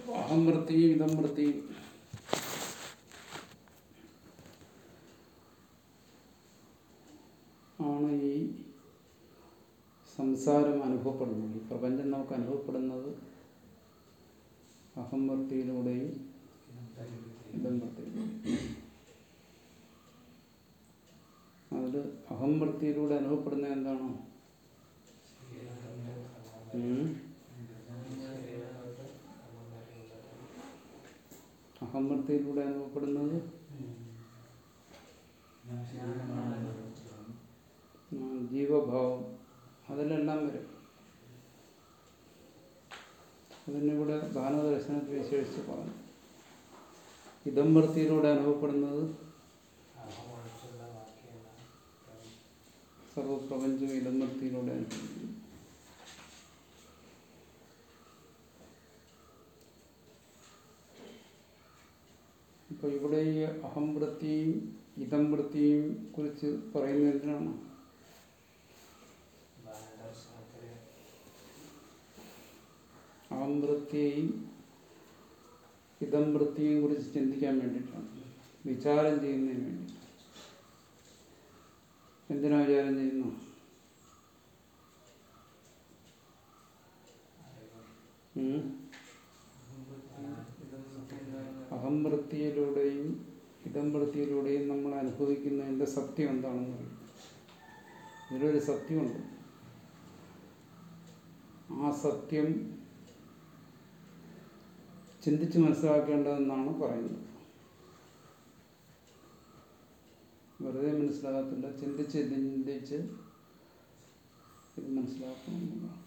അഹം വൃത്തിയും ഇതം വൃത്തിയും ആണ് ഈ സംസാരം അനുഭവപ്പെടുന്നത് ഈ പ്രപഞ്ചം നമുക്ക് അനുഭവപ്പെടുന്നത് അഹം വൃത്തിയിലൂടെയും ഇതം വൃത്തിയിലൂടെയും അതിൽ അഹം വൃത്തിയിലൂടെ അനുഭവപ്പെടുന്ന എന്താണോ ഉം? അഹം വൃത്തിയിലൂടെ അനുഭവപ്പെടുന്നത് ആ, ജീവഭാവം അതിലെല്ലാം വരും അതിനിവിടെ ദാനദർശനത്തിൽ വിശേഷിച്ച് പറഞ്ഞു ഇതം വൃത്തിയിലൂടെ അനുഭവപ്പെടുന്നത് സർവപ്രപഞ്ചം ഇതം വൃത്തിയിലൂടെ അനുഭവപ്പെടുന്നു അപ്പോൾ ഇവിടെ ഈ അഹം വൃത്തിയും ഇതം വൃത്തിയും കുറിച്ച് പറയുന്നത് എന്തിനാണ് അഹം വൃത്തിയെയും ഇതം വൃത്തിയെയും കുറിച്ച് ചിന്തിക്കാൻ വേണ്ടിയിട്ടാണ് വിചാരം ചെയ്യുന്നതിന് വേണ്ടി എന്തിനാ വിചാരം ചെയ്യുന്നു ഉം? അഹം വൃത്തിയിലൂടെയും ഇതം വൃത്തിയിലൂടെയും നമ്മൾ അനുഭവിക്കുന്നതിൻ്റെ സത്യം എന്താണെന്ന് അറിയും ഇതിലൊരു സത്യമുണ്ട് ആ സത്യം ചിന്തിച്ച് മനസ്സിലാക്കേണ്ടതെന്നാണ് പറയുന്നത് വെറുതെ മനസ്സിലാകത്തില്ല ചിന്തിച്ച് ചിന്തിച്ച് ഇത് മനസ്സിലാക്കണം എന്നുള്ളതാണ്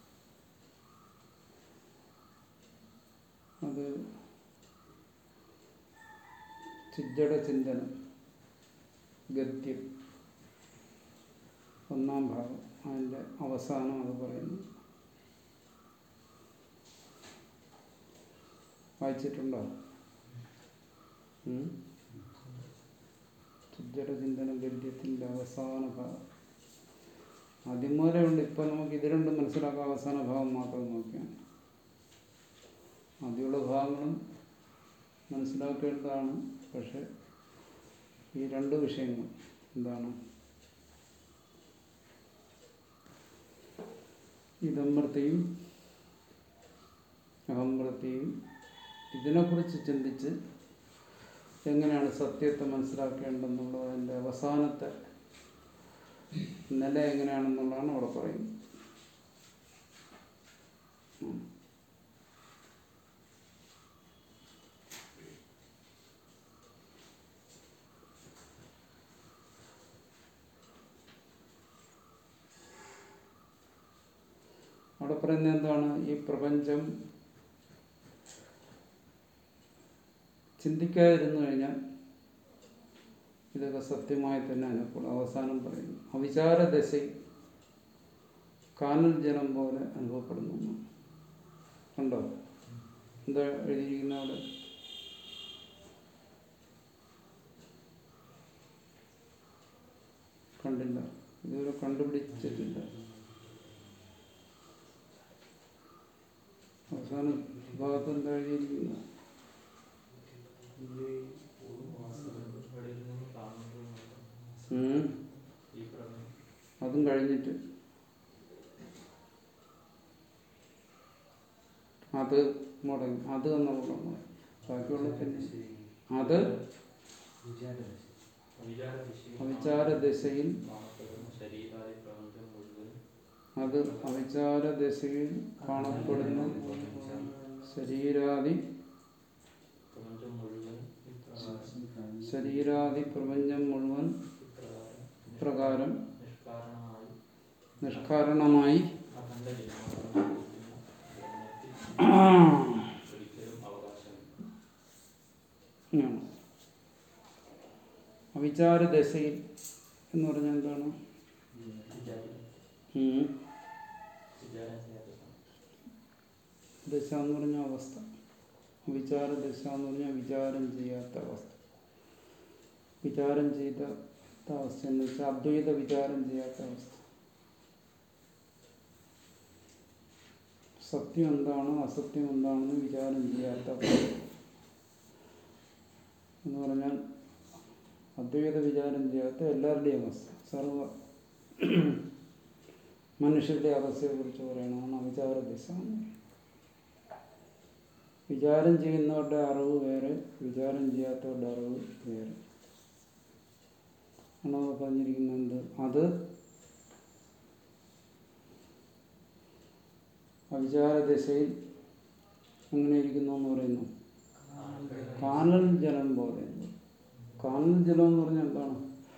അത് ചിജ്ജട ചിന്തനം ഗദ്യം ഒന്നാം ഭാഗം അതിൻ്റെ അവസാനം അത് പറയുന്നു വായിച്ചിട്ടുണ്ടോ ഉം? ചിജ്ജട ചിന്തനം ഗദ്യത്തിൻ്റെ അവസാന ഭാഗം ആദ്യം മുതലേ ഉണ്ട് ഇപ്പം നമുക്ക് ഇത് രണ്ടും മനസ്സിലാക്കാൻ അവസാന ഭാഗം മാത്രം നോക്കിയാൽ ആദ്യമുള്ള ഭാഗങ്ങളും മനസ്സിലാക്കേണ്ടതാണ് പക്ഷെ ഈ രണ്ട് വിഷയങ്ങൾ എന്താണ് ഇതമൃത്തിയും അഹംവൃത്തിയും ഇതിനെക്കുറിച്ച് ചിന്തിച്ച് എങ്ങനെയാണ് സത്യത്തെ മനസ്സിലാക്കേണ്ടതെന്നുള്ളതിൻ്റെ അവസാനത്തെ നില എങ്ങനെയാണെന്നുള്ളതാണ് അവിടെ പറയുന്നത് ഉം. അവിടെ പറയുന്നത് എന്താണ് ഈ പ്രപഞ്ചം ചിന്തിക്കാതിരുന്നു കഴിഞ്ഞാൽ ഇതൊക്കെ സത്യമായി തന്നെ അനുഭവപ്പെടും അവസാനം പറയുന്നു അവിചാര ദശയിൽ കാനൽ ജലം പോലെ അനുഭവപ്പെടുന്നു എന്ന്. കണ്ടോ എന്താ എഴുതിയിരിക്കുന്ന അവിടെ കണ്ടില്ല ഇതുവരെ കണ്ടുപിടിച്ചിട്ടില്ല അവസാന ഭാഗത്ത് എന്താ എഴുതിയിരിക്കുന്നത് ഉം. അതും കഴിഞ്ഞിട്ട് അത് മുടങ്ങി അത് എന്ന മുടങ്ങി ബാക്കിയുള്ള പിന്നെ അത് അവിചാര ദശയിൽ അത് അവിചാര ദശയിൽ കാണപ്പെടുന്ന ശരീരാദി ശരീരാദി പ്രപഞ്ചം മുഴുവൻ പ്രകാരം നിഷ്കാരണമായി ആണ്. അവിചാര ദശയിൽ എന്ന് പറഞ്ഞാൽ എന്താണ് ഉം. ദശ എന്ന് പറഞ്ഞ അവസ്ഥ വിചാര ദശ എന്ന് പറഞ്ഞാൽ വിചാരം ചെയ്യാത്ത അവസ്ഥ വിചാരം ചെയ്താത്ത അവസ്ഥ എന്ന് വെച്ചാൽ അദ്വൈത വിചാരം ചെയ്യാത്ത അവസ്ഥ സത്യം എന്താണോ അസത്യം എന്താണെന്ന് വിചാരം ചെയ്യാത്ത എന്ന് പറഞ്ഞാൽ അദ്വൈത വിചാരം ചെയ്യാത്ത എല്ലാവരുടെയും അവസ്ഥ സർവ മനുഷ്യരുടെ അവസ്ഥയെക്കുറിച്ച് പറയണമെന്ന് അവിചാര ദിശ എന്ന് പറയും. വിചാരം ചെയ്യുന്നവരുടെ അറിവ് വേറെ വിചാരം ചെയ്യാത്തവരുടെ അറിവ് വേറെ ആണ് അവിടെ പറഞ്ഞിരിക്കുന്നത് എന്ത് അത് അവിചാര ദിശയിൽ എങ്ങനെ ഇരിക്കുന്നു എന്ന് പറയുന്നു കാനൽ ജലം പോലെ കാനൽ ജലം എന്ന് പറഞ്ഞാൽ എന്താണ്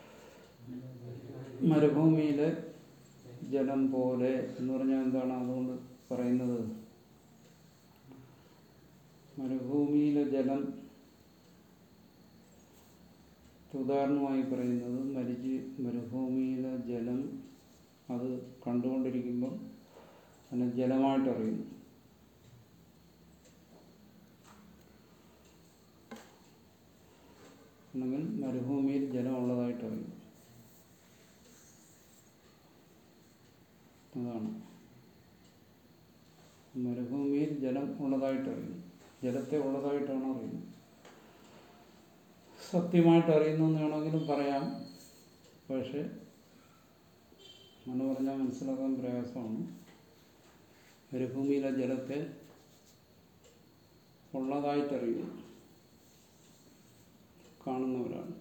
മരുഭൂമിയിലെ ജലം പോലെ എന്ന് പറഞ്ഞാൽ എന്താണ് അതുകൊണ്ട് പറയുന്നത് മരുഭൂമിയിലെ ജലം ഉദാഹരണമായി പറയുന്നത് മരിച്ച് മരുഭൂമിയിലെ ജലം അത് കണ്ടുകൊണ്ടിരിക്കുമ്പോൾ അതിനെ ജലമായിട്ട് അറിയുന്നു അല്ലെങ്കിൽ മരുഭൂമിയിൽ ജലം ഉള്ളതായിട്ട് അറിയുന്നു അതാണ് മരുഭൂമിയിൽ ജലം ഉള്ളതായിട്ട് അറിയുന്നു ജലത്തെ ഉള്ളതായിട്ടാണ് അറിയുന്നത് സത്യമായിട്ട് അറിയുന്നു എന്ന് വേണമെങ്കിലും പറയാം പക്ഷെ അങ്ങനെ പറഞ്ഞാൽ മനസ്സിലാക്കാൻ പ്രയാസമാണ് മരുഭൂമിയിലെ ജലത്തെ ഉള്ളതായിട്ടറിയുന്നു കാണുന്നവരാണ്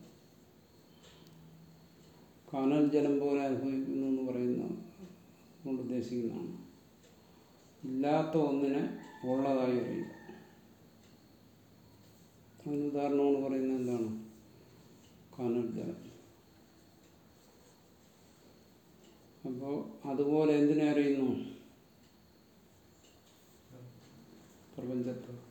കാനൽ ജലം പോലെ അനുഭവിക്കുന്നു എന്ന് പറയുന്ന കൊണ്ട് ഉദ്ദേശിക്കുന്നതാണ് ഇല്ലാത്ത ഒന്നിനെ ഉള്ളതായി അറിയുക അതിന് ഉദാഹരണമാണ് പറയുന്നത് എന്താണ് കാനൽ ജലം അപ്പോൾ അതുപോലെ എന്തിനെ അറിയുന്നു പ്രപഞ്ചത്തെ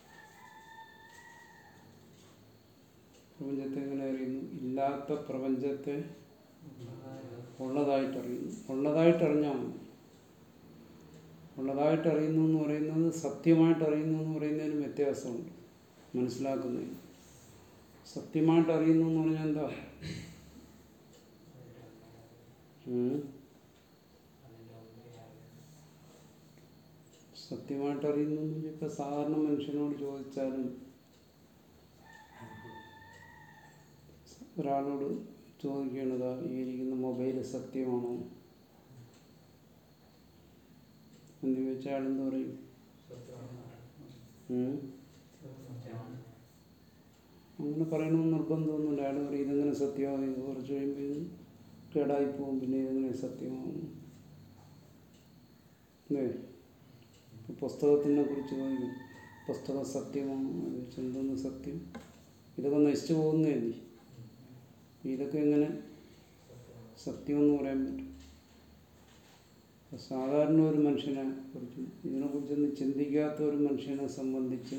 പ്രപഞ്ചത്തെ എങ്ങനെ അറിയുന്നു ഇല്ലാത്ത പ്രപഞ്ചത്തെ ഉള്ളതായിട്ട് അറിയുന്നു ഉള്ളതായിട്ട് അറിഞ്ഞാൽ മതി ഉള്ളതായിട്ട് അറിയുന്നു എന്ന് പറയുന്നത് സത്യമായിട്ട് അറിയുന്നു എന്ന് പറയുന്നതിന് വ്യത്യാസമുണ്ട് മനസ്സിലാക്കുന്നതിന് സത്യമായിട്ട് അറിയുന്നു എന്ന് പറഞ്ഞാൽ എന്താ ഉം? സത്യമായിട്ട് അറിയുന്നു എന്ന് പറഞ്ഞാൽ ഇപ്പം സാധാരണ മനുഷ്യനോട് ചോദിച്ചാലും ഒരാളോട് ചോദിക്കേണ്ടതാ ഈ ഇരിക്കുന്ന മൊബൈൽ സത്യമാണോ എന്ന് ചോദിച്ചാൽ അയാൾ എന്ത് പറയും ഉം? അങ്ങനെ പറയണമെന്ന് നിർബന്ധമൊന്നുമില്ല അയാൾ പറയും ഇതെങ്ങനെ സത്യമാകും ഇത് കുറച്ച് കഴിയുമ്പോൾ ഇത് കേടായി പോകും പിന്നെ ഇതെങ്ങനെ സത്യമാകും അല്ലേ ഇപ്പം പുസ്തകത്തിനെ കുറിച്ച് ചോദിക്കും പുസ്തകം സത്യമാണോ അത് ചോദിച്ചാൽ എന്തോന്ന് സത്യം ഇതൊക്കെ നശിച്ചു പോകുന്നതല്ലേ ഇതൊക്കെ എങ്ങനെ സത്യമെന്ന് പറയാൻ പറ്റും അപ്പൊ സാധാരണ ഒരു മനുഷ്യനെ കുറിച്ച് ഇതിനെക്കുറിച്ചൊന്നും ചിന്തിക്കാത്ത ഒരു മനുഷ്യനെ സംബന്ധിച്ച്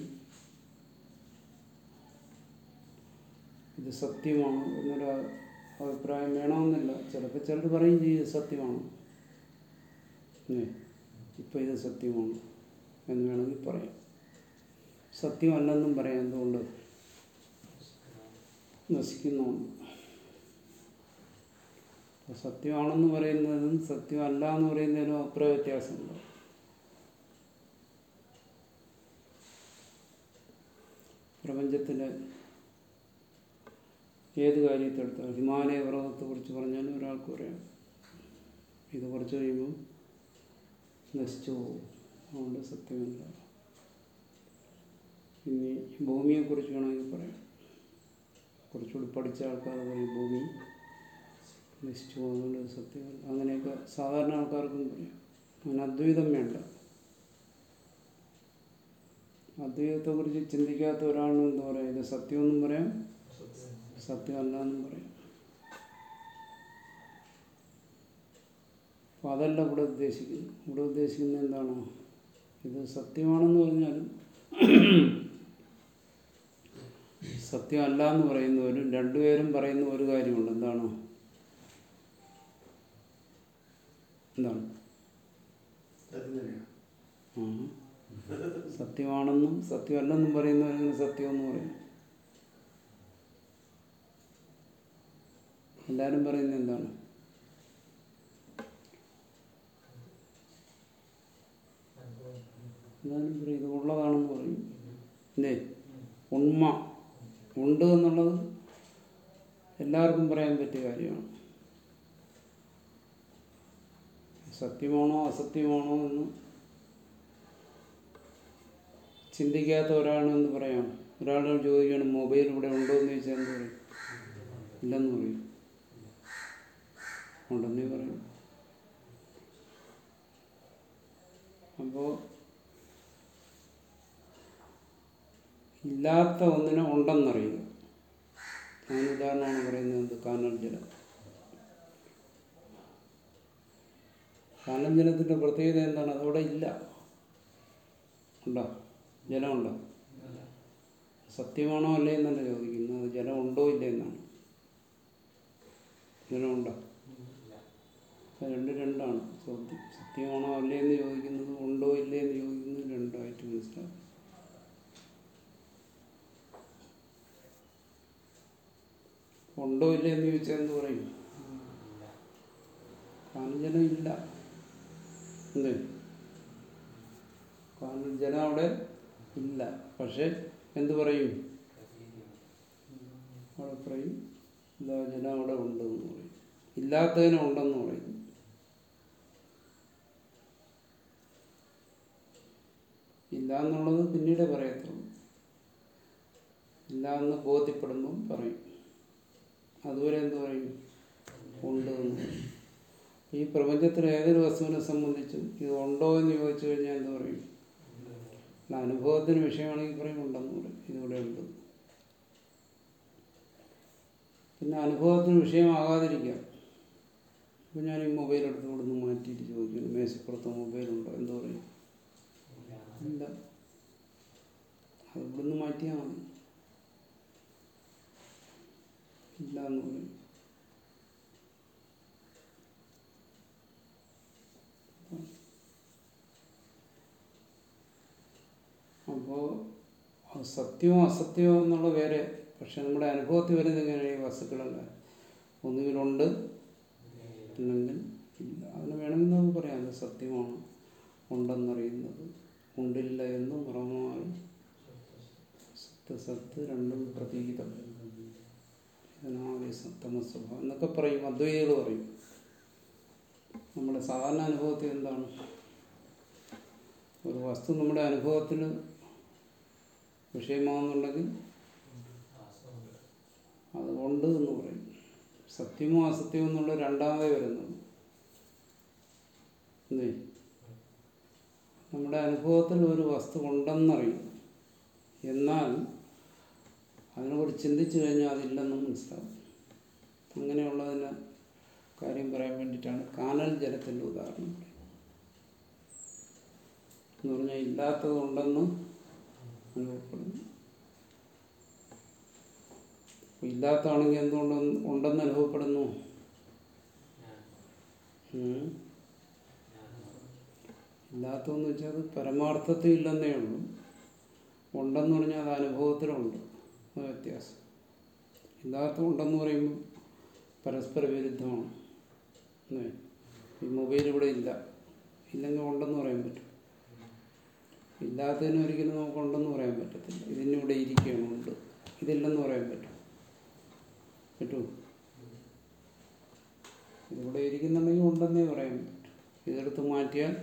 ഇത് സത്യമാണ് എന്നൊരു അഭിപ്രായം വേണമെന്നില്ല ചിലപ്പോൾ ചിലർ പറയും ചെയ്യും ഇത് സത്യമാണ് ഏ ഇപ്പം ഇത് സത്യമാണ് എന്ന് വേണമെങ്കിൽ പറയാം സത്യമല്ലെന്നും പറയാം എന്തുകൊണ്ട് നശിക്കുന്നുണ്ട് അപ്പോൾ സത്യമാണെന്ന് പറയുന്നതും സത്യമല്ല എന്ന് പറയുന്നതിനും അഭിപ്രായ വ്യത്യാസമുണ്ട് പ്രപഞ്ചത്തിലെ ഏത് കാര്യത്തെടുത്താൽ ഹിമാലയ പർവ്വതത്തെ കുറിച്ച് പറഞ്ഞാലും ഒരാൾക്ക് പറയാം ഇത് കുറച്ച് കഴിയുമ്പോൾ നശിച്ചു പോകും അതുകൊണ്ട് സത്യമല്ല ഇനി ഭൂമിയെക്കുറിച്ച് വേണമെങ്കിൽ പറയാം കുറച്ചുകൂടി പഠിച്ച ആൾക്കാർ പറയും ഭൂമി നശിച്ചു പോകുന്നുണ്ട് അത് സത്യമല്ല അങ്ങനെയൊക്കെ സാധാരണ ആൾക്കാർക്കും പറയാം അങ്ങനെ അദ്വൈതം വേണ്ട അദ്വൈതത്തെക്കുറിച്ച് ചിന്തിക്കാത്ത ഒരാളിനും എന്താ പറയുക ഇത് സത്യമെന്നും പറയാം സത്യമല്ല എന്നും പറയാം അപ്പം അതല്ല ഇവിടെ ഉദ്ദേശിക്കുന്നത് ഇവിടെ ഉദ്ദേശിക്കുന്നത് എന്താണോ ഇത് സത്യമാണെന്ന് പറഞ്ഞാലും സത്യമല്ല എന്ന് പറയുന്നവരും രണ്ടുപേരും പറയുന്ന ഒരു കാര്യമുണ്ട് എന്താണ് എന്താണ് ആ. സത്യമാണെന്നും സത്യമല്ലെന്നും പറയുന്നവരെങ്ങനെ സത്യമെന്ന് പറയും എല്ലാവരും പറയുന്നത് എന്താണ് എന്നാലും പറയും ഇത് ഉള്ളതാണെന്ന് പറയും അല്ലേ ഉണ്മ ഉണ്ട് എന്നുള്ളത് എല്ലാവർക്കും പറയാൻ പറ്റിയ കാര്യമാണ് സത്യമാണോ അസത്യമാണോ എന്ന് ചിന്തിക്കാത്ത ഒരാളെന്ന് പറയാം ഒരാളോട് ചോദിക്കണം മൊബൈൽ ഇവിടെ ഉണ്ടോ എന്ന് ചോദിച്ചാൽ എന്ത് പറയും ഇല്ലെന്ന് പറയും ഉണ്ടെന്നേ പറയും അപ്പോൾ ഇല്ലാത്ത ഒന്നിനെ ഉണ്ടെന്നറിയുക അതിന് ഉദാഹരണമാണ് പറയുന്നത് കാനൽ ജലം കാനൽ ജലത്തിൻ്റെ പ്രത്യേകത എന്താണ് അതവിടെ ഇല്ല ഉണ്ടോ ജലമുണ്ടോ സത്യമാണോ അല്ലേ എന്നല്ല ചോദിക്കുന്നത് അത് ജലം ഉണ്ടോ ഇല്ലേ എന്നാണ് ജലമുണ്ടോ അത് രണ്ട് രണ്ടാണ് ചോദ്യം സത്യമാണോ അല്ലേ എന്ന് ചോദിക്കുന്നത് ഉണ്ടോ ഇല്ലേ എന്ന് ചോദിക്കുന്നത് രണ്ടായിട്ട് മനസ്സിലാക്കും ഉണ്ടോ ഇല്ലേ എന്ന് ചോദിച്ചാൽ എന്ത് പറയും കാരണം ജലം ഇല്ല എന്ത് കാരണം ജലം അവിടെ ഇല്ല പക്ഷെ എന്ത് പറയും അവിടെ പറയും എന്താ ജലം അവിടെ ഉണ്ടെന്ന് പറയും ഇല്ലാത്തതിനെ ഉണ്ടെന്ന് പറയും ഇല്ല എന്നുള്ളത് പിന്നീടേ പറയത്തുള്ളൂ ഇല്ല എന്ന് ബോധ്യപ്പെടുമ്പം പറയും അതുവരെ എന്ത് പറയും ഉണ്ട് എന്ന് പറയും ഈ പ്രപഞ്ചത്തിൽ ഏതൊരു വസ്തുവിനെ സംബന്ധിച്ചും ഇത് ഉണ്ടോ എന്ന് ചോദിച്ചു കഴിഞ്ഞാൽ എന്ത് പറയും അല്ല, അനുഭവത്തിന് വിഷയമാണെങ്കിൽ പറയും ഉണ്ടെന്ന് പറയും ഇതിവിടെ ഉണ്ട് പിന്നെ അനുഭവത്തിന് വിഷയമാകാതിരിക്കാം ഇപ്പം ഞാൻ ഈ മൊബൈൽ എടുത്ത് ഇവിടുന്ന് മാറ്റിയിട്ട് ചോദിക്കുന്നു മേശപ്പുറത്ത് മൊബൈലുണ്ടോ എന്ത് പറയും ഇല്ല അത് ഇവിടുന്ന് മാറ്റിയാൽ മതി ഇല്ല എന്ന് പറയും അപ്പോൾ സത്യവും അസത്യവും എന്നുള്ള വേറെ പക്ഷെ നമ്മുടെ അനുഭവത്തിൽ വരുന്നത് എങ്ങനെയാണ് ഈ വസ്തുക്കളല്ല ഒന്നുകിലുണ്ട് അല്ലെങ്കിൽ ഇല്ല അതിന് വേണമെങ്കിൽ നമുക്ക് പറയാം അത് സത്യമാണ് ഉണ്ടെന്നറിയുന്നത് ഉണ്ടില്ല എന്നും പുറമായി സത്ത് സത്ത് രണ്ടും പ്രതീതം ഇതിനാവേശം തമസ്വഭാവം എന്നൊക്കെ പറയും അദ്വൈതികൾ പറയും നമ്മുടെ സാധാരണ അനുഭവത്തിൽ എന്താണ് ഒരു വസ്തു നമ്മുടെ അനുഭവത്തിൽ വിഷയമാകുന്നുണ്ടെങ്കിൽ അത് ഉണ്ട് എന്ന് പറയും സത്യമോ അസത്യമോ എന്നുള്ള രണ്ടാമതേ വരുന്നുള്ളൂ എന്തേ നമ്മുടെ അനുഭവത്തിൽ ഒരു വസ്തു ഉണ്ടെന്നറിയും എന്നാൽ അതിനെക്കുറിച്ച് ചിന്തിച്ചു കഴിഞ്ഞാൽ അതില്ലെന്നും മനസ്സിലാവും അങ്ങനെയുള്ളതിന് കാര്യം പറയാൻ വേണ്ടിയിട്ടാണ് കാനൽ ജലത്തിൻ്റെ ഉദാഹരണം പറയുന്നത്. എന്ന് പറഞ്ഞാൽ ഇല്ലാത്തത് ഉണ്ടെന്ന് അനുഭവപ്പെടുന്നു അപ്പൊ ഇല്ലാത്തതാണെങ്കിൽ എന്തുകൊണ്ട് ഉണ്ടെന്ന് അനുഭവപ്പെടുന്നു ഉം. ഇല്ലാത്തതെന്ന് വെച്ചാൽ അത് പരമാർത്ഥത്തിൽ ഇല്ലെന്നേ ഉള്ളൂ ഉണ്ടെന്ന് പറഞ്ഞാൽ അത് അനുഭവത്തിലുണ്ട് അത് വ്യത്യാസം ഇല്ലാത്ത ഉണ്ടെന്ന് പറയുമ്പോൾ പരസ്പര വിരുദ്ധമാണ് അല്ലേ? ഈ മൊബൈൽ ഇവിടെ ഇല്ല ഇല്ലെങ്കിൽ ഉണ്ടെന്ന് പറയാൻ പറ്റും ഇല്ലാത്തതിന് ഒരിക്കലും നമുക്ക് ഉണ്ടെന്ന് പറയാൻ പറ്റത്തില്ല ഇതിനിവിടെ ഇരിക്കുകയാണ് ഉണ്ട് ഇതില്ലെന്ന് പറയാൻ പറ്റും പറ്റുമോ ഇതിവിടെ ഇരിക്കുന്നുണ്ടെങ്കിൽ ഉണ്ടെന്നേ പറയാൻ പറ്റും ഇതെടുത്ത് മാറ്റിയാൽ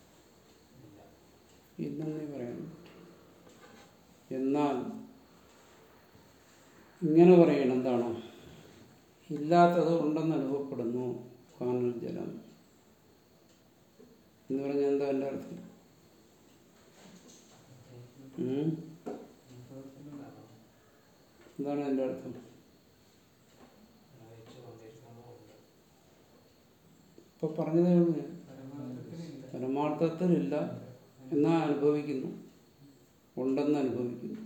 ഇല്ലെന്നേ പറയാൻ പറ്റും എന്നാൽ ഇങ്ങനെ പറയണം എന്താണോ ഇല്ലാത്തത് ഉണ്ടെന്ന് അനുഭവപ്പെടുന്നു കാനൽ ജലം എന്ന് പറഞ്ഞാൽ എന്താ എൻ്റെ അർത്ഥം ഉം? എന്താണ് എൻ്റെ അർത്ഥം ഇപ്പൊ പറഞ്ഞതേ ഉള്ളൂ ഞാൻ പരമാർത്ഥത്തിലില്ല എന്നാ അനുഭവിക്കുന്നു ഉണ്ടെന്ന് അനുഭവിക്കുന്നു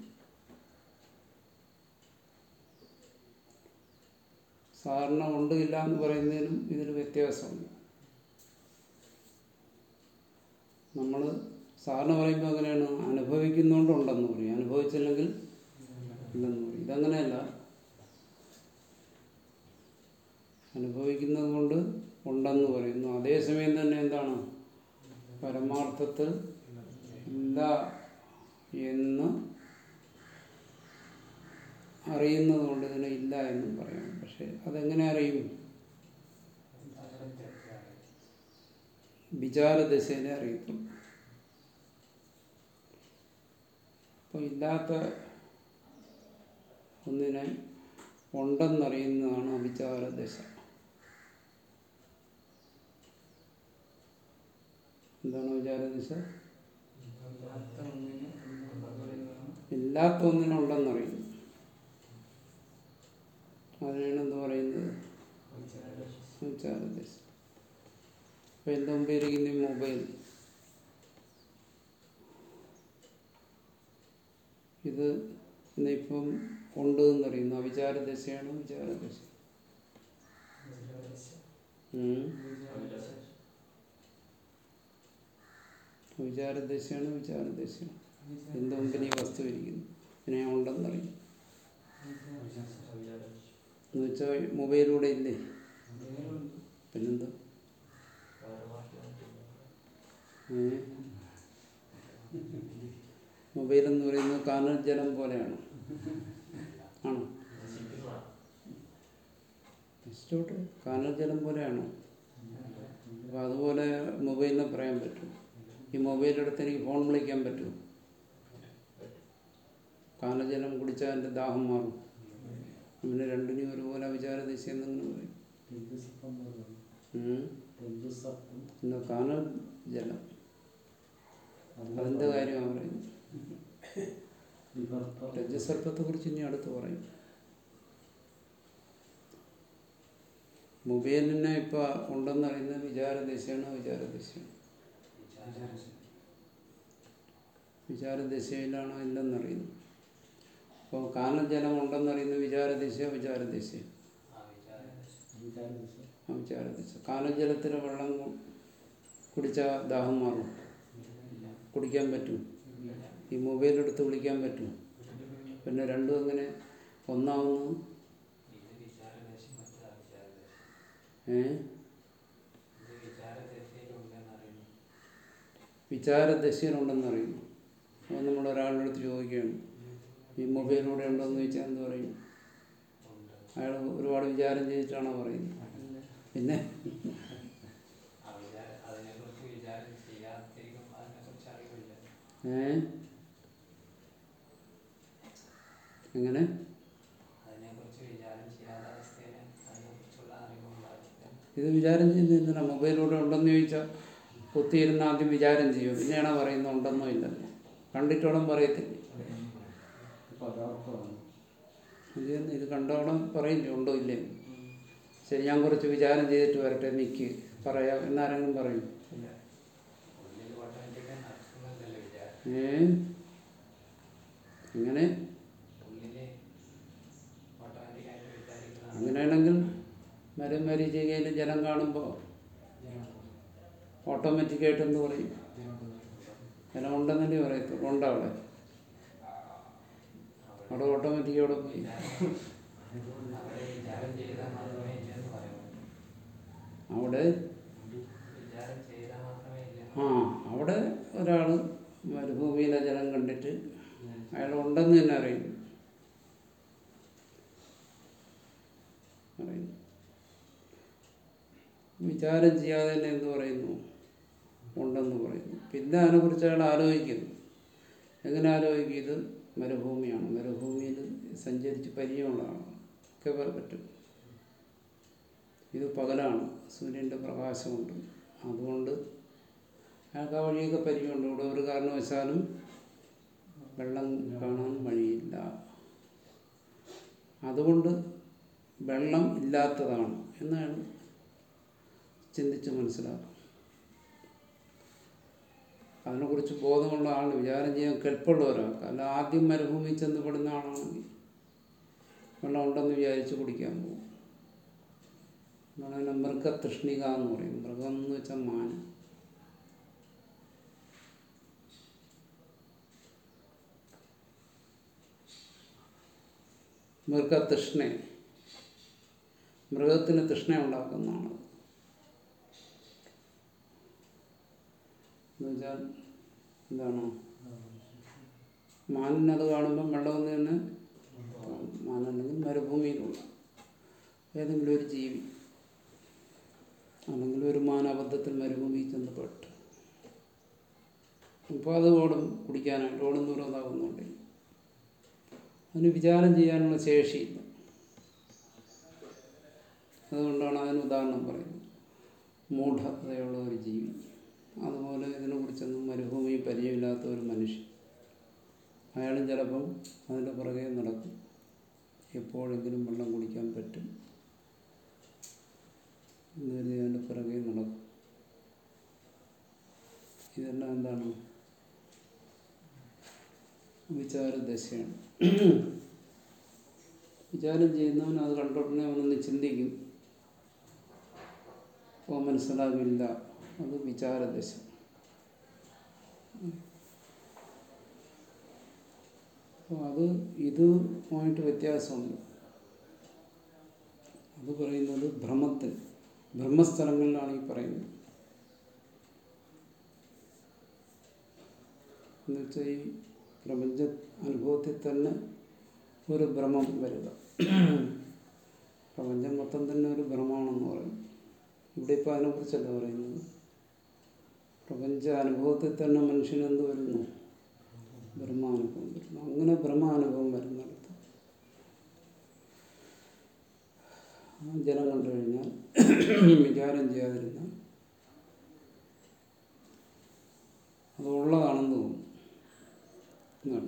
സാധാരണ ഉണ്ട് ഇല്ല എന്ന് പറയുന്നതിനും ഇതിൽ വ്യത്യാസമുണ്ട് നമ്മൾ സാധാരണ പറയുമ്പോൾ അങ്ങനെയാണ് അനുഭവിക്കുന്നതുകൊണ്ട് ഉണ്ടെന്ന് പറയും അനുഭവിച്ചില്ലെങ്കിൽ ഇല്ലെന്ന് പറയും ഇതങ്ങനെയല്ല അനുഭവിക്കുന്നത് കൊണ്ട് ഉണ്ടെന്ന് പറയുന്നു അതേസമയം തന്നെ എന്താണ് പരമാർത്ഥത്തിൽ ഇല്ല എന്ന് അറിയുന്നത് കൊണ്ട് ഇതിനെ ഇല്ല എന്നും പറയാം പക്ഷെ അതെങ്ങനെ അറിയും വിചാരദശയിലെ അറിയത്തുള്ളൂ അപ്പോൾ ഇല്ലാത്ത ഒന്നിനെ ഉണ്ടെന്നറിയുന്നതാണ് അവിചാരദശ എന്താണ് വിചാരദശ ഇല്ലാത്ത ഒന്നിനുണ്ടെന്നറിയുന്നു അതിനാണ് എന്ത് പറയുന്നത് വിചാരദശ ഇപ്പം എൻ്റെ മുമ്പ് ഇരിക്കുന്ന ഈ മൊബൈൽ ഇത് ഇന്നിപ്പം ഉണ്ട് എന്നറിയുന്നു അവിചാരദശയാണ് വിചാരദശ ഉം. വിചാരദശയാണ് വിചാരദശയാണ് എൻ്റെ മുമ്പിൽ ഈ വസ്തു ഇരിക്കുന്നു ഇതിനെ ഞാൻ ഉണ്ടെന്നറിയും എന്ന് വെച്ചാൽ മൊബൈലിലൂടെ ഇല്ലേ പിന്നെന്താ ഏ? മൊബൈൽ എന്ന് പറയുന്നത് കാനൽ ജലം പോലെയാണ് ആണോ ഇഷ്ടോട്ട് കാനൽ ജലം പോലെയാണോ അപ്പം അതുപോലെ മൊബൈലിനെ പറയാൻ പറ്റും ഈ മൊബൈൽ എടുത്ത് എനിക്ക് ഫോൺ വിളിക്കാൻ പറ്റും കാനജലം കുടിച്ചാൽ എൻ്റെ ദാഹം മാറും അങ്ങനെ രണ്ടിനും ഒരുപോലെ വിചാരദിശ എന്നിങ്ങനെ പറയും ഉം. എന്താ കാനൽ ജലം അതിൻ്റെ കാര്യമാണ് പറയുന്നത് രജസർപ്പത്തെ കുറിച്ച് ഇനി അടുത്ത് പറയും മൊബൈലിനെ ഇപ്പൊ ഉണ്ടെന്നറിയുന്നത് വിചാരദിശയാണ് വിചാരദിശയാണ് വിചാരദിശയിലാണോ ഇല്ലെന്നറിയുന്നു അപ്പോൾ കാനജലം ഉണ്ടെന്നറിയുന്നത് വിചാരദിശ വിചാരദിശ ആ വിചാരദിശ കാനജലത്തിൽ വെള്ളം കു- കുടിച്ചാൽ ദാഹം മാറും കുടിക്കാൻ പറ്റും ഈ മൊബൈൽ എടുത്ത് വിളിക്കാൻ പറ്റും പിന്നെ രണ്ടും അങ്ങനെ ഒന്നാവുന്നു ഏ വിചാരദശയിലുണ്ടെന്ന് അറിയുന്നു അപ്പോൾ നമ്മൾ ഒരാളുടെ അടുത്ത് ചോദിക്കുകയാണ് ഈ മൊബൈലിലൂടെ ഉണ്ടോയെന്ന് ചോദിച്ചാൽ എന്ത് പറയും അയാൾ ഒരുപാട് വിചാരം ചെയ്തിട്ടാണോ പറയുന്നത് പിന്നെ അതിനെക്കുറിച്ച് വിചാരം ചെയ്യാതിരിക്കും അതിനെക്കുറിച്ച് അറിവില്ല ഏ എങ്ങനെ അതിനെക്കുറിച്ച് വിചാരം ചെയ്യാത്ത അവസ്ഥയിൽ അതിനെക്കുറിച്ചുള്ള അറിവുണ്ടാവില്ല ഇത് വിചാരം ചെയ്യുന്നത് എന്തിനാ മൊബൈലിലൂടെ ഉണ്ടെന്ന് ചോദിച്ചാൽ കുത്തിയിരുന്ന് ആദ്യം വിചാരം ചെയ്യും പിന്നെയാണോ പറയുന്നത് ഉണ്ടെന്നോ ഇല്ലെന്നോ കണ്ടിട്ടോളം പറയത്തില്ല ഇത് തന്നെ ഇത് കണ്ടോളം പറയില്ല ഉണ്ടോ ഇല്ലേ ശരി ഞാൻ കുറച്ച് വിചാരം ചെയ്തിട്ട് വരട്ടെ നിക്ക് പറയാം എന്നാരെങ്കിലും പറയും ഉള്ളിൽ ഓട്ടോമാറ്റിക്കായി നടക്കുന്നുണ്ടല്ലോ വിചാരം ഏ ഇങ്ങനെ ഉള്ളിൽ ഓട്ടോമാറ്റിക്കായിട്ട് വിചാരിക്കുന്നതാണ് അങ്ങനെയാണെങ്കിൽ മരം മരീചികയിൽ ജലം കാണുമ്പോൾ ഓട്ടോമാറ്റിക്കായിട്ട് എന്ത് പറയും ജലം ഉണ്ടെന്നല്ലേ പറയത്തുള്ളൂ ഉണ്ടോ അവിടെ അവിടെ ഓട്ടോമാറ്റിക് അവിടെ പോയി അവിടെ വിചാരം ചെയ്താൽ മാത്രമേ ഇല്ലെന്ന് പറയുള്ളൂ അവിടെ വിചാരം ചെയ്താൽ മാത്രമേ ഇല്ല ആ അവിടെ ഒരാൾ മരുഭൂമിയിലെ ജലം കണ്ടിട്ട് അയാൾ ഉണ്ടെന്ന് തന്നെ അറിയും അറിയുന്നു വിചാരം ചെയ്യാതെ തന്നെ എന്ത് പറയുന്നു ഉണ്ടെന്ന് പറയുന്നു പിന്നെ അതിനെക്കുറിച്ച് അയാൾ ആലോചിക്കുന്നു എങ്ങനെ ആലോചിക്കും ഇത് മരുഭൂമിയാണ് മരുഭൂമിയിൽ സഞ്ചരിച്ച് പരിചയമുള്ളതാണ് ഒക്കെ പ- പറ്റും ഇത് പകലാണ് സൂര്യൻ്റെ പ്രകാശമുണ്ട് അതുകൊണ്ട് അയാൾക്ക് ആ വഴിയൊക്കെ പരിചയമുണ്ട് ഇവിടെ ഒരു കാരണവശാലും വെള്ളം കാണാൻ വഴിയില്ല അതുകൊണ്ട് വെള്ളം ഇല്ലാത്തതാണ് എന്നാണ് ചിന്തിച്ച് മനസ്സിലാക്കുക അതിനെക്കുറിച്ച് ബോധമുള്ള ആൾ വിചാരം ചെയ്യാൻ കെൽപ്പുള്ള ഒരാൾക്ക് അല്ല ആദ്യം മരുഭൂമി ചെന്ന് പെടുന്ന ആളാണെങ്കിൽ വെള്ളം ഉണ്ടെന്ന് വിചാരിച്ച് കുടിക്കാൻ പോകും അതാണ് മൃഗതൃഷ്ണിക എന്ന് പറയും മൃഗം എന്ന് വെച്ചാൽ മാൻ മൃഗതൃഷ്ണ മൃഗത്തിന് തൃഷ്ണ ഉണ്ടാക്കുന്നതാണ് എന്ന് വെച്ചാൽ എന്താണ് മാനിനത് കാണുമ്പം വെള്ളം തന്നെ മാനല്ലെങ്കിൽ മരുഭൂമിയിലുള്ള ഏതെങ്കിലും ഒരു ജീവി അല്ലെങ്കിൽ ഒരു മാൻ അബദ്ധത്തിൽ മരുഭൂമിയിൽ ചെന്ന് പെട്ട് അപ്പോൾ അത് ഓടും കുടിക്കാനായിട്ട് ഓടും ദൂരം ഇതാകുന്നുണ്ട് അതിന് വിചാരം ചെയ്യാനുള്ള ശേഷിയില്ല അതുകൊണ്ടാണ് അതിന് ഉദാഹരണം പറയുന്നത് മൂഢതയുള്ള ഒരു ജീവി അതുപോലെ ഇതിനെക്കുറിച്ചൊന്നും മരുഭൂമി പരിചയമില്ലാത്ത ഒരു മനുഷ്യൻ അയാളും ചിലപ്പം അതിൻ്റെ പുറകെ നടക്കും എപ്പോഴെങ്കിലും വെള്ളം കുടിക്കാൻ പറ്റും എന്ന് കരുതി അതിൻ്റെ പുറകെ നടക്കും ഇതെല്ലാം എന്താണ് വിചാരദശയാണ് വിചാരം ചെയ്യുന്നവൻ അത് കണ്ടോടനെ അവനൊന്ന് ചിന്തിക്കും അപ്പോൾ മനസ്സിലാകില്ല അത് വിചാരദശ അപ്പോൾ അത് ഇതുമായിട്ട് വ്യത്യാസമുണ്ട് അത് പറയുന്നത് ഭ്രമത്തിൽ ബ്രഹ്മസ്ഥലങ്ങളിലാണ് ഈ പറയുന്നത് എന്നുവെച്ചാൽ ഈ പ്രപഞ്ച അനുഭവത്തിൽ തന്നെ ഒരു ഭ്രമം വരിക പ്രപഞ്ചം മൊത്തം തന്നെ ഒരു ഭ്രമമാണെന്ന് പറയും ഇവിടെ ഇപ്പോൾ അതിനെക്കുറിച്ചല്ല പറയുന്നത് പ്രപഞ്ച അനുഭവത്തിൽ തന്നെ മനുഷ്യന് എന്ത് വരുന്നു ബ്രഹ്മാനുഭവം വരുന്നു അങ്ങനെ ബ്രഹ്മാനുഭവം വരുന്നിടത്ത് ആ ജലം കണ്ടു കഴിഞ്ഞാൽ വിചാരം ചെയ്യാതിരുന്നാൽ അത് ഉള്ളതാണെന്ന് തോന്നും എന്നാണ്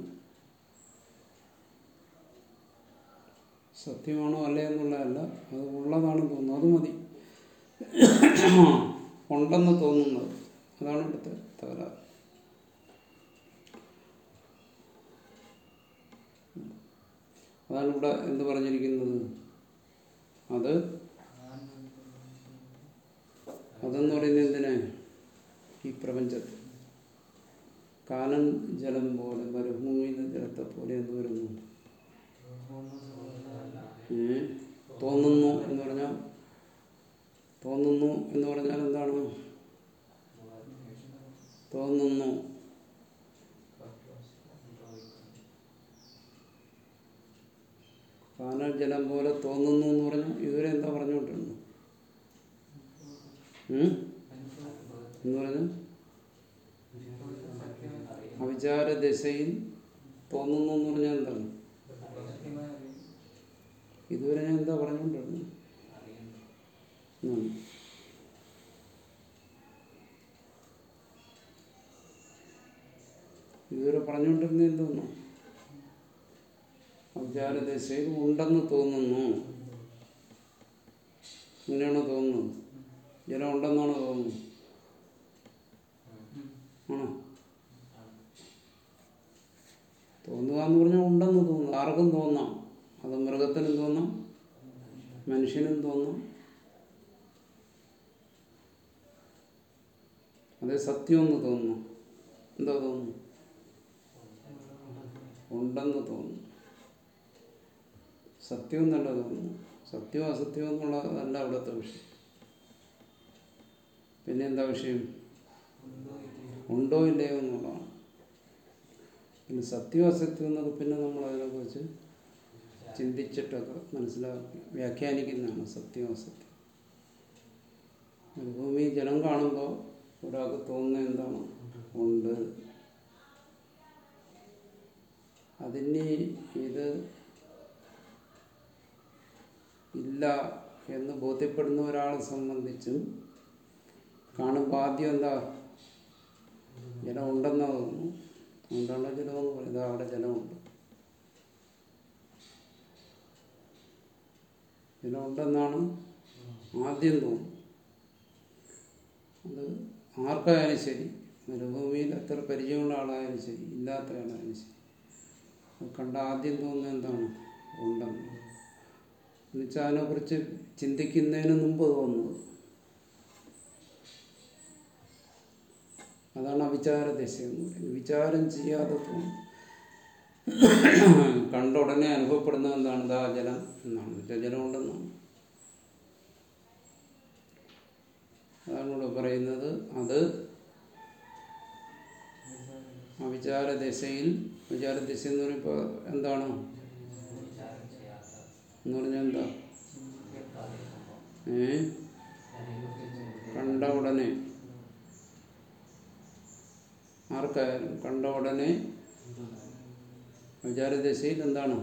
സത്യമാണോ അല്ലേ എന്നുള്ളതല്ല അത് ഉള്ളതാണെന്ന് തോന്നുന്നു അത് മതി ഉണ്ടെന്ന് തോന്നുന്നത് അതാണ് ഇവിടുത്തെ തകരാറ് അതാണ് ഇവിടെ എന്ത് പറഞ്ഞിരിക്കുന്നത് അത് അതെന്ന് പറയുന്നത് എന്തിനാ ഈ പ്രപഞ്ചത്തിൽ കാലൻ ജലം പോലെ മരുഭൂമിയിലെ ജലത്തെ പോലെ എന്ത് വരുന്നു ഏ? തോന്നുന്നു എന്ന് പറഞ്ഞാൽ തോന്നുന്നു എന്ന് പറഞ്ഞാൽ എന്താണ് തോന്നുന്നു കാനൽ ജലം പോലെ തോന്നുന്നു എന്ന് പറഞ്ഞാൽ ഇതുവരെ എന്താ പറഞ്ഞുകൊണ്ടിരുന്നു ഉം? എന്ന് പറഞ്ഞാൽ അവിചാര ദശയിൽ തോന്നുന്നു എന്ന് പറഞ്ഞാൽ എന്താണ് ഇതുവരെ ഞാൻ എന്താ പറഞ്ഞുകൊണ്ടിരുന്നു ഉം. ഇതുവരെ പറഞ്ഞുകൊണ്ടിരുന്നത് എന്തോന്നു അവിചാരദശയിൽ ഉണ്ടെന്ന് തോന്നുന്നു അങ്ങനെയാണോ തോന്നുന്നത് ജലം ഉണ്ടെന്നാണോ തോന്നുന്നത് ആണോ തോന്നുക എന്ന് പറഞ്ഞാൽ ഉണ്ടെന്ന് തോന്നുന്നു ആർക്കും തോന്നാം അത് മൃഗത്തിനും തോന്നാം മനുഷ്യനും തോന്നാം അതേ സത്യമെന്ന് തോന്നുന്നു എന്താ തോന്നുന്നു ഉണ്ടെന്ന് തോന്നുന്നു സത്യം എന്നല്ല തോന്നുന്നു സത്യം അസത്യം എന്നുള്ളതല്ല അവിടുത്തെ വിഷയം പിന്നെ എന്താ വിഷയം ഉണ്ടോ ഇല്ലയോ എന്നുള്ളതാണ് പിന്നെ സത്യം അസത്യം എന്നൊക്കെ പിന്നെ നമ്മൾ അതിനെക്കുറിച്ച് ചിന്തിച്ചിട്ടൊക്കെ മനസ്സിലാക്കി വ്യാഖ്യാനിക്കുന്നതാണ് സത്യം അസത്യം മരുഭൂമി ജലം കാണുമ്പോൾ ഒരാൾക്ക് തോന്നുന്നത് എന്താണ് ഉണ്ട് അതിന് ഇത് ഇല്ല എന്ന് ബോധ്യപ്പെടുന്ന ഒരാളെ സംബന്ധിച്ചും കാണുമ്പോൾ ആദ്യം എന്താ ജലം ഉണ്ടെന്നാ തോന്നുന്നു ഉണ്ടുള്ള ജലമെന്ന് പറയും ഇതാ അവിടെ ജലമുണ്ട് ജലമുണ്ടെന്നാണ് ആദ്യം തോന്നുന്നത് അത് ആർക്കായാലും ശരി മരുഭൂമിയിൽ എത്ര പരിചയമുള്ള ആളായാലും ശരി ഇല്ലാത്ത ആളായാലും ശരി അത് കണ്ട ആദ്യം തോന്നുന്നത് എന്താണ് ഉണ്ടെന്ന് എന്നുവെച്ചാൽ അതിനെക്കുറിച്ച് ചിന്തിക്കുന്നതിന് മുമ്പ് തോന്നുന്നത് അതാണ് അവിചാര ദശ എന്ന് പറയുന്നത് വിചാരം ചെയ്യാതെ തോന്നും കണ്ട ഉടനെ അനുഭവപ്പെടുന്നത് എന്താണ് ദാ ജലം എന്നാണ് വെച്ചാൽ ജലം ഉണ്ടെന്നാണ് അതാണ് ഇവിടെ പറയുന്നത് അത് ആ വിചാരദശയിൽ വിചാരദശ എന്ന് പറയുമ്പോൾ എന്താണ് വിചാരം ചെയ്യാത്ത എന്ന് പറഞ്ഞാൽ എന്താ കേൾക്കാതെ സംഭവം ഏ കണ്ട ഉടനെ ആർക്കായാലും കണ്ട ഉടനെ വിചാരദശയിൽ എന്താണ്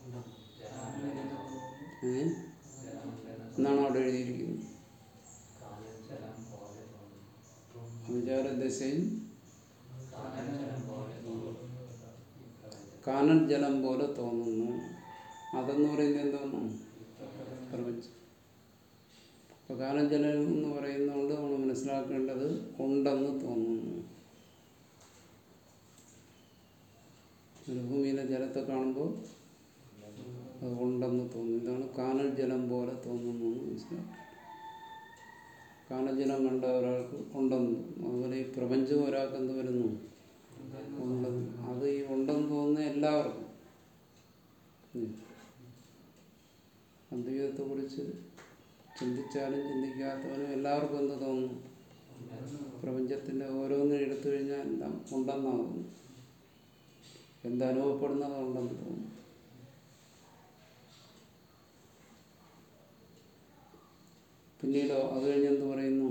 ഏ എന്നാണ് അവിടെ എഴുതിയിരിക്കുന്നത് കാലജലം പോലെ തോന്നുന്നു വിചാരദശയിൽ കാലജലം പോലെ തോന്നുന്നു കാനൽ ജലം പോലെ തോന്നുന്നു അതെന്ന് പറയുന്നത് എന്തോന്നു പ്രപഞ്ചം അപ്പോൾ കാനൽ ജലം എന്ന് പറയുന്നതുകൊണ്ട് നമ്മൾ മനസ്സിലാക്കേണ്ടത് ഉണ്ടെന്ന് തോന്നുന്നു മരുഭൂമിയിലെ ജലത്തെ കാണുമ്പോൾ അത് ഉണ്ടെന്ന് തോന്നുന്നു ഇതാണ് കാനൽ ജലം പോലെ തോന്നുന്നു എന്ന് മനസ്സിലാക്കുക കാനൽ ജലം കണ്ട ഒരാൾക്ക് ഉണ്ടെന്ന് തോന്നുന്നു അതുപോലെ ഈ പ്രപഞ്ചം ഒരാൾക്ക് എന്ത് വരുന്നു ഉണ്ടെന്ന് അത് ഈ ഉണ്ടെന്ന് തോന്നുന്ന എല്ലാവർക്കും ഉം. അദ്വൈതത്തെക്കുറിച്ച് ചിന്തിച്ചാലും ചിന്തിക്കാത്തവനും എല്ലാവർക്കും എന്ത് തോന്നുന്നു പ്രപഞ്ചത്തിൻ്റെ ഓരോന്നും എടുത്തു കഴിഞ്ഞാൽ എല്ലാം ഉണ്ടെന്നാകുന്നു എന്തനുഭവപ്പെടുന്നത് ഉണ്ടെന്ന് തോന്നുന്നു പിന്നീടോ അത് കഴിഞ്ഞ് എന്ത് പറയുന്നു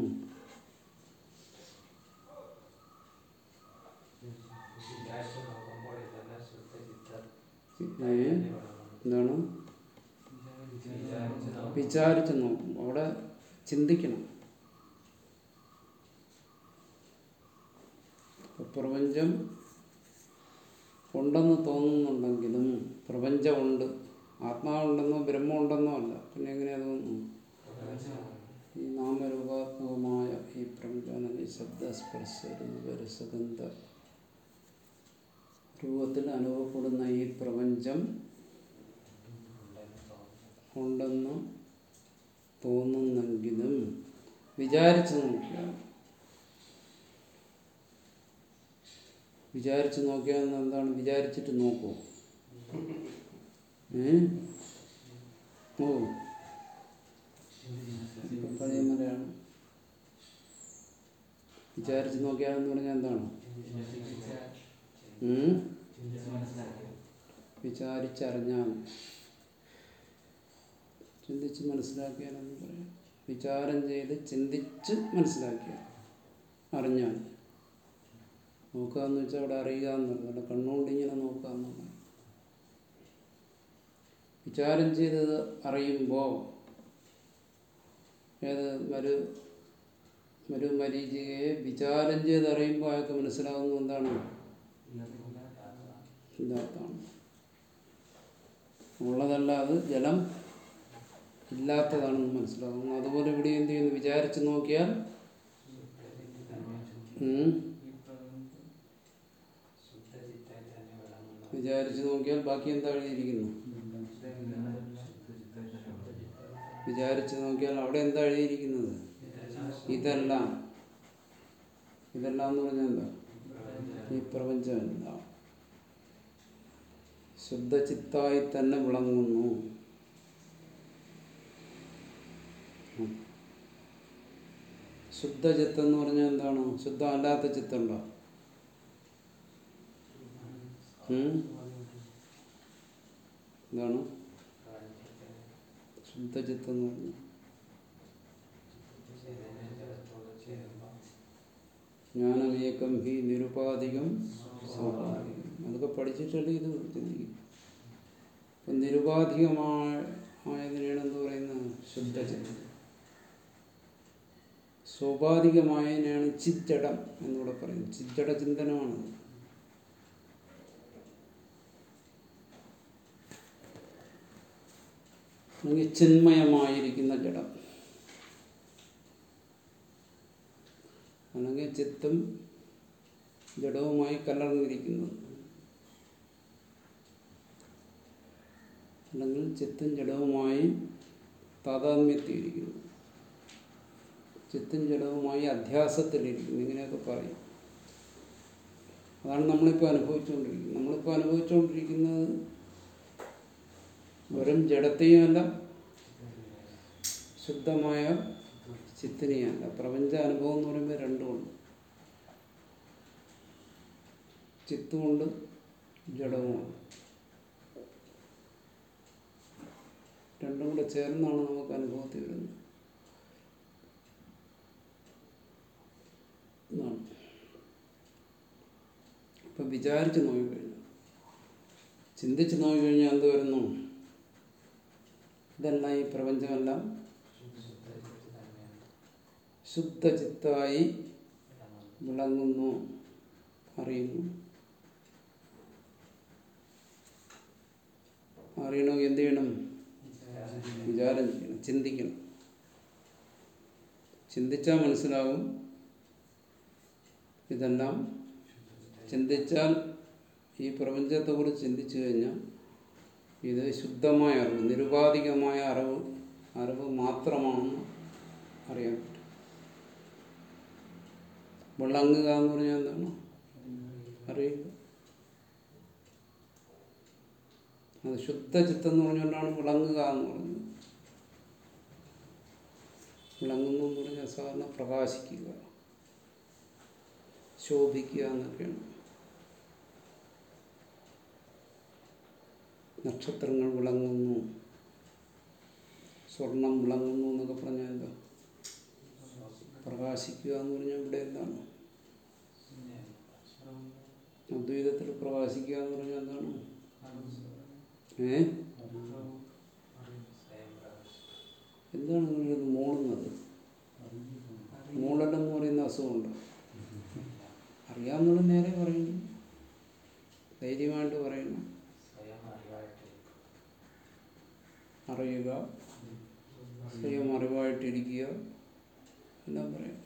വിചാരിച്ച് നോക്കുമ്പോൾ ഇതെല്ലാം ശുദ്ധചിത്ത ഏ? എന്താണ് വിചാരിച്ച് നോക്കുമ്പോൾ വിചാരിച്ച് നോക്കും അവിടെ ചിന്തിക്കണം ഇപ്പൊ പ്രപഞ്ചം ഉണ്ടെന്ന് തോന്നുന്നുണ്ടെങ്കിലും പ്രപഞ്ചമുണ്ട് ആത്മാവുണ്ടെന്നോ ബ്രഹ്മമുണ്ടെന്നോ അല്ല പിന്നെ എങ്ങനെയാ തോന്നുന്നു ഈ നാമരൂപാത്മകമായ ഈ പ്രപഞ്ചം ഈ ശബ്ദസ്പർശ രൂപരസഗന്ധ രൂപത്തിൽ അനുഭവപ്പെടുന്ന ഈ പ്രപഞ്ചം ഉണ്ടെന്ന് തോന്നുന്നെങ്കിലും വിചാരിച്ചു നോക്കിയാൽ വിചാരിച്ചു നോക്കിയാൽ എന്ന് എന്താണ് വിചാരിച്ചിട്ട് നോക്കൂ ഏ ഓ ഇപ്പൊ പഴയ മലയാണ് വിചാരിച്ചു നോക്കിയാലെന്ന് പറഞ്ഞാൽ എന്താണ് ഉം? വിചാരിച്ചറിഞ്ഞാൽ ചിന്തിച്ച് മനസ്സിലാക്കിയാലെന്ന് പറയാം വിചാരം ചെയ്ത് ചിന്തിച്ച് മനസ്സിലാക്കിയാൽ അറിഞ്ഞാൽ നോക്കുക എന്ന് വെച്ചാൽ അവിടെ അറിയുക എന്നുള്ളത് അല്ല കണ്ണുകൊണ്ട് ഇങ്ങനെ നോക്കുക എന്നുള്ളത് വിചാരം ചെയ്തത് അറിയുമ്പോൾ ഏത് മരു മരു മരീചികയെ വിചാരം ചെയ്ത് അറിയുമ്പോൾ അയാൾക്ക് മനസ്സിലാവുന്നത് എന്താണ് ഇല്ലാത്തതാണ് ഉള്ളതല്ല അത് ജലം ഇല്ലാത്തതാണെന്ന് മനസ്സിലാകുന്നു അതുപോലെ ഇവിടെ എന്ത് ചെയ്യുന്നു വിചാരിച്ച് നോക്കിയാൽ ഉം, ശുദ്ധചിത്തായി തന്നെ വിളങ്ങുന്നു വിചാരിച്ച് നോക്കിയാൽ ബാക്കി എന്താ എഴുതിയിരിക്കുന്നു വിചാരിച്ച് നോക്കിയാൽ അവിടെ എന്താ എഴുതിയിരിക്കുന്നത് ഇതെല്ലാം ഇതെല്ലാം എന്ന് പറഞ്ഞാൽ എന്താ ഈ പ്രപഞ്ചം എന്താ ശുദ്ധചിത്തായി തന്നെ വിളങ്ങുന്നു ഉം. ശുദ്ധചിത്തം എന്ന് പറഞ്ഞാൽ എന്താണ് ശുദ്ധമല്ലാത്ത ചിത്തുണ്ടോ ഉം? എന്താണ് ശുദ്ധചിത്തം എന്ന് പറഞ്ഞാൽ ജലത്തോട് ചേരുമ്പോൾ ജ്ഞാനമേകം ഹി നിരുപാധികം സ്വാഭാവികം അതൊക്കെ പഠിച്ചിട്ടല്ലേ ഇത് ചിന്തിക്കും അപ്പം നിരുപാധികമായ ആയതിനാണ് എന്ത് പറയുന്നത് ശുദ്ധചിത്തം സ്വാഭാവികമായതിനാണ് ചിജ്ജടം എന്നിവിടെ പറയുന്നത് ചിജ്ജട ചിന്തനമാണ് അല്ലെങ്കിൽ ചിന്മയമായിരിക്കുന്ന ജഡം അല്ലെങ്കിൽ ചിത്തും ജഡവുമായി കലർന്നിരിക്കുന്നത് അല്ലെങ്കിൽ ചിത്തും ജഡവുമായി താതാത്മ്യത്തിയിരിക്കുന്നു ചിത്തും ജഡവുമായി അധ്യാസത്തിലിരിക്കുന്നു ഇങ്ങനെയൊക്കെ പറയും അതാണ് നമ്മളിപ്പോൾ അനുഭവിച്ചുകൊണ്ടിരിക്കുന്നത് നമ്മളിപ്പോൾ അനുഭവിച്ചുകൊണ്ടിരിക്കുന്നത് വെറും ജഡത്തെയുമല്ല ശുദ്ധമായ ചിത്തിനെയല്ല പ്രപഞ്ച അനുഭവം എന്ന് പറയുമ്പോൾ രണ്ടുമുണ്ട് ചിത്തുമുണ്ട് ജഡവുമാണ് രണ്ടും കൂടെ ചേർന്നാണ് നമുക്ക് അനുഭവത്തിൽ വരുന്നത് എന്നാണ് ഇപ്പം വിചാരിച്ച് നോക്കിക്കഴിഞ്ഞാൽ ചിന്തിച്ച് നോക്കിക്കഴിഞ്ഞാൽ എന്ത് വരുന്നു ഇതെല്ലാം ഈ പ്രപഞ്ചമെല്ലാം ശുദ്ധചിത്തായി വിളങ്ങുന്നു അറിയുന്നു അറിയണമെങ്കിൽ എന്ത് ചെയ്യണം വിചാരം ചെയ്യണം ചിന്തിക്കണം ചിന്തിച്ചാൽ മനസ്സിലാകും ഇതെല്ലാം ചിന്തിച്ചാൽ ഈ പ്രപഞ്ചത്തെക്കുറിച്ച് ചിന്തിച്ചു കഴിഞ്ഞാൽ ഇത് ശുദ്ധമായ അറിവ് നിരുപാധികമായ അറിവ് അറിവ് മാത്രമാണെന്ന് അറിയാൻ പറ്റും വിളങ്ങുക എന്ന് പറഞ്ഞാൽ എന്താണ് അറിയുക അത് ശുദ്ധചിത്തം എന്ന് പറഞ്ഞുകൊണ്ടാണ് വിളങ്ങുക എന്ന് പറഞ്ഞത് വിളങ്ങുന്നു എന്ന് പറഞ്ഞാൽ സാധാരണ പ്രകാശിക്കുക ശോഭിക്കുക എന്നൊക്കെയാണ് നക്ഷത്രങ്ങൾ വിളങ്ങുന്നു സ്വർണം വിളങ്ങുന്നു എന്നൊക്കെ പറഞ്ഞാൽ എന്താ പ്രകാശിക്കുക എന്ന് പറഞ്ഞാൽ ഇവിടെ എന്താണ് അദ്വൈതത്തിൽ പ്രകാശിക്കുക എന്ന് പറഞ്ഞാൽ എന്താണ് ഏ എന്താണ് നിങ്ങളിത് മൂളുന്നത് മൂളലെന്ന് പറയുന്ന അസുഖമുണ്ട് അറിയാവുന്നത് നേരെ പറയുന്നു ധൈര്യമായിട്ട് പറയുന്നു അറിയുക സ്വയം അറിവായിട്ടിരിക്കുക എല്ലാം പറയാം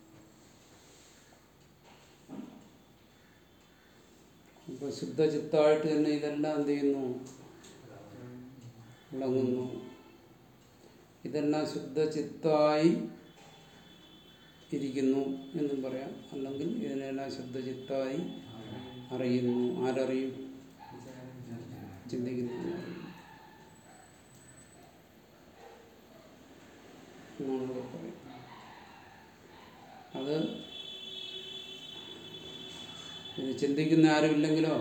അപ്പോൾ ശുദ്ധചിത്തായിട്ട് തന്നെ ഇതെല്ലാം എന്ത് ചെയ്യുന്നു വിളങ്ങുന്നു ഇതെല്ലാം ശുദ്ധചിത്തായി ഇരിക്കുന്നു എന്നും പറയാം അല്ലെങ്കിൽ ഇതിനെല്ലാം ശുദ്ധചിത്തായി അറിയുന്നു ആരറിയും ചിന്തിക്കുന്നു എന്നറിയും. എന്നാണല്ലോ പറയും അത് ഇത് ചിന്തിക്കുന്ന ആരുമില്ലെങ്കിലോ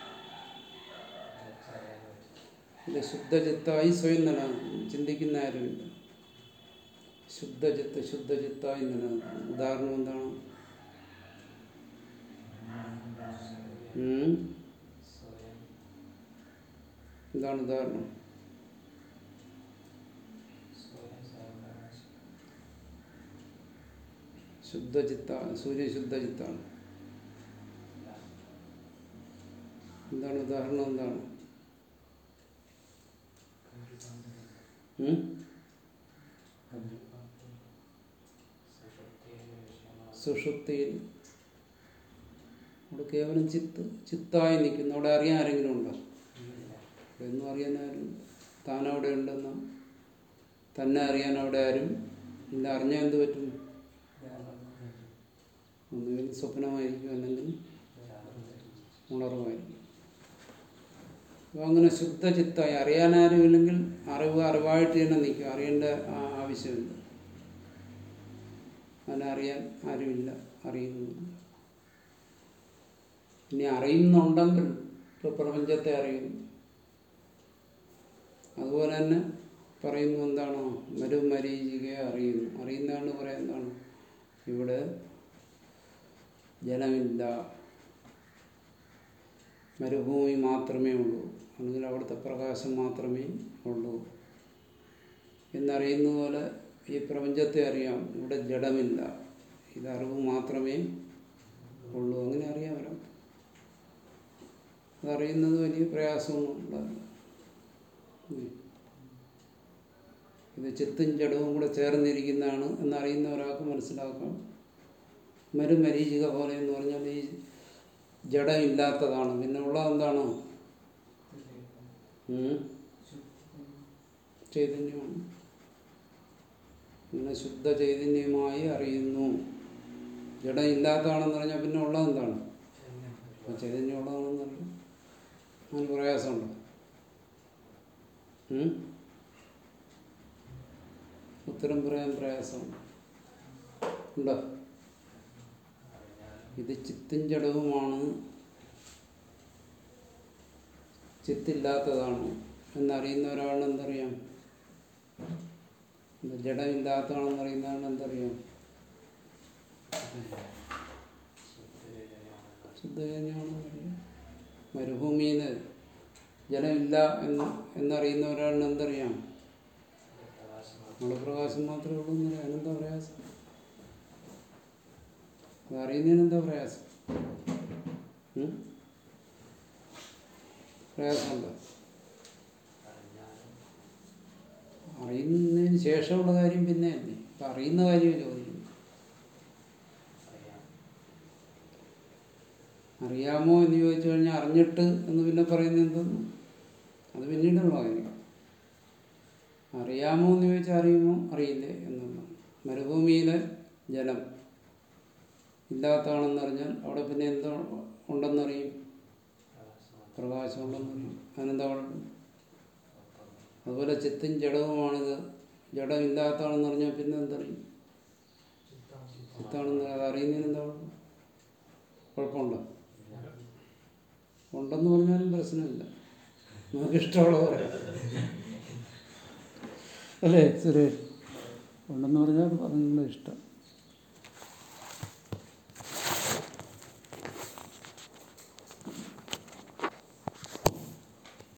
ഇത് ശുദ്ധചിത്തായി സ്വയം നിലനിൽക്കുന്നു ചിന്തിക്കുന്ന ആരുമില്ല ശുദ്ധചിത്ത് ശുദ്ധചിത്തായി നിലനിൽക്കുന്നു ഉദാഹരണം എന്താണ് ഉം? എന്താണ് ഉദാഹരണം ശുദ്ധചിത്താണ് സൂര്യൻ ശുദ്ധചിത്താണ് എന്താണ് ഉദാഹരണം എന്താണ് ഉം? സുഷുപ്തിയിൽ അവിടെ കേവലം ചിത്ത് ചിത്തായി നിൽക്കുന്നു അവിടെ അറിയാൻ ആരെങ്കിലും ഉണ്ടോ എന്നും അറിയാൻ ആരും താൻ അവിടെ ഉണ്ടെന്ന് തന്നെ അറിയാൻ അവിടെ ആരും ഇല്ല അറിഞ്ഞാൽ എന്ത് പറ്റും ഒന്നുകിൽ സ്വപ്നമായിരിക്കും അല്ലെങ്കിൽ ഉണർവായിരിക്കും അപ്പോൾ അങ്ങനെ ശുദ്ധചിത്തായി അറിയാൻ ആരുമില്ലെങ്കിൽ അറിവ് അറിവായിട്ട് തന്നെ നിൽക്കും അറിയേണ്ട ആ- ആവശ്യമില്ല അതിനെ അറിയാൻ ആരുമില്ല അറിയുന്നുമില്ല ഇനി അറിയുന്നുണ്ടെങ്കിൽ ഇപ്പോൾ പ്രപഞ്ചത്തെ അറിയുന്നു അതുപോലെ തന്നെ പറയുന്നു എന്താണോ മരുമരീചികയെ അറിയുന്നു അറിയുന്നതാണ് പറയാൻ എന്താണ് ഇവിടെ ജലമില്ല മരുഭൂമി മാത്രമേ ഉള്ളൂ അല്ലെങ്കിൽ അവിടുത്തെ പ്രകാശം മാത്രമേ ഉള്ളൂ എന്നറിയുന്ന പോലെ ഈ പ്രപഞ്ചത്തെ അറിയാം ഇവിടെ ജഡമില്ല ഇത് അറിവ് മാത്രമേ ഉള്ളൂ അങ്ങനെ അറിയാൻ വരാം അതറിയുന്നത് വലിയ പ്രയാസമൊന്നും ഉണ്ടാവില്ല ഉം. ഇത് ചിത്തും ജഡവും കൂടെ ചേർന്നിരിക്കുന്നതാണ് എന്നറിയുന്ന ഒരാൾക്ക് മനസ്സിലാക്കാം മരുമരീചിക പോലെ എന്ന് പറഞ്ഞാൽ ഈ ജഡം ഇല്ലാത്തതാണ് പിന്നെ ഉള്ളത് എന്താണ് ഉം? ചൈതന്യമാണ് പിന്നെ ശുദ്ധ ചൈതന്യമായി അറിയുന്നു ജഡം ഇല്ലാത്തതാണെന്ന് പറഞ്ഞാൽ പിന്നെ ഉള്ളത് എന്താണ് അപ്പോൾ ചൈതന്യം ഉള്ളതാണെന്ന് അറിയാം അതിന് പ്രയാസമുണ്ടോ ഉം? ഉത്തരം പറയാൻ പ്രയാസമുണ്ട് ഉണ്ടോ ഇത് ചിത്തും ജഡവുമാണ് ചിത്തില്ലാത്തതാണോ എന്നറിയുന്ന ഒരാളിന് എന്തറിയാം ഇത് ജഡമില്ലാത്തതാണെന്ന് അറിയുന്നതാണ് എന്തറിയാം ശുദ്ധചൈതന്യമാണെന്നറിയാം മരുഭൂമിയിൽ നിന്ന് ജലമില്ല എന്ന് എന്നറിയുന്ന ഒരാളിന് എന്തറിയാം നമ്മുടെ പ്രകാശം മാത്രമേ ഉള്ളൂ എന്നറിയാം അതിനെന്താ പ്രയാസം അത് അറിയുന്നതിന് എന്താ പ്രയാസം ഉം? പ്രയാസമുണ്ടോ അറിയുന്നതിന് ശേഷമുള്ള കാര്യം പിന്നെ അല്ലേ ഇപ്പം അറിയുന്ന കാര്യം ചോദിക്കുന്നു അറിയാമോ എന്ന് ചോദിച്ചു കഴിഞ്ഞാൽ അറിഞ്ഞിട്ട് എന്ന് പിന്നെ പറയുന്നത് എന്തെന്ന് അത് പിന്നീടുള്ള കാര്യം അറിയാമോ എന്ന് ചോദിച്ചാൽ അറിയുമോ അറിയില്ലേ എന്നുള്ള മരുഭൂമിയിലെ ജലം ഇല്ലാത്തതാണെന്നറിഞ്ഞാൽ അവിടെ പിന്നെ എന്തോ ഉണ്ടെന്നറിയും പ്രകാശം ഉണ്ടെന്നറിയും അതിനെന്താ കുഴപ്പം അതുപോലെ ചിത്തും ജഡവുമാണിത് ജഡമില്ലാത്തതാണെന്ന് പറഞ്ഞാൽ പിന്നെ എന്തറിയും ചിത്താണെന്ന് അത് അറിയുന്നതിന് എന്താ കുഴപ്പം കുഴപ്പമുണ്ടോ ഉണ്ടെന്ന് പറഞ്ഞാലും പ്രശ്നമില്ല നമുക്ക് ഇഷ്ടമുള്ളത് പറയാം അല്ലേ സുരേഷ് ഉണ്ടെന്ന് പറഞ്ഞാൽ അത് നിങ്ങളുടെ ഇഷ്ടം